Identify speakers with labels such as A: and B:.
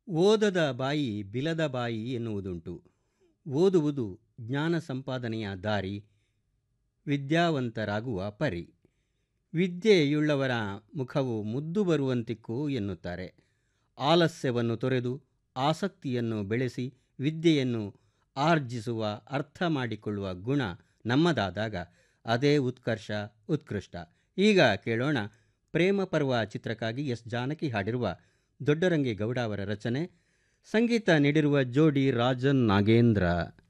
A: ಓದದ ಬಾಯಿ ಬಿಲದ ಬಾಯಿ ಎನ್ನುವುದುಂಟು ಓದುವುದು ಜ್ಞಾನ ಸಂಪಾದನೆಯ ದಾರಿ ವಿದ್ಯಾವಂತರಾಗುವ ಪರಿ ವಿದ್ಯೆಯುಳ್ಳವರ ಮುಖವು ಮುದ್ದು ಬರುವಂತಿಕ್ಕು ಎನ್ನುತ್ತಾರೆ ಆಲಸ್ಯವನ್ನು ತೊರೆದು ಆಸಕ್ತಿಯನ್ನು ಬೆಳೆಸಿ ವಿದ್ಯೆಯನ್ನು ಆರ್ಜಿಸುವ ಅರ್ಥ ಮಾಡಿಕೊಳ್ಳುವ ಗುಣ ನಮ್ಮದಾದಾಗ ಅದೇ ಉತ್ಕರ್ಷ ಉತ್ಕೃಷ್ಟ ಈಗ ಕೇಳೋಣ ಪ್ರೇಮ ಪರ್ವ ಚಿತ್ರಕ್ಕಾಗಿ ಎಸ್ ಜಾನಕಿ ಹಾಡಿರುವ ದೊಡ್ಡರಂಗೇಗೌಡ ಅವರ ರಚನೆ ಸಂಗೀತ ನೀಡಿರುವ ಜೋಡಿ ರಾಜನ್ ನಾಗೇಂದ್ರ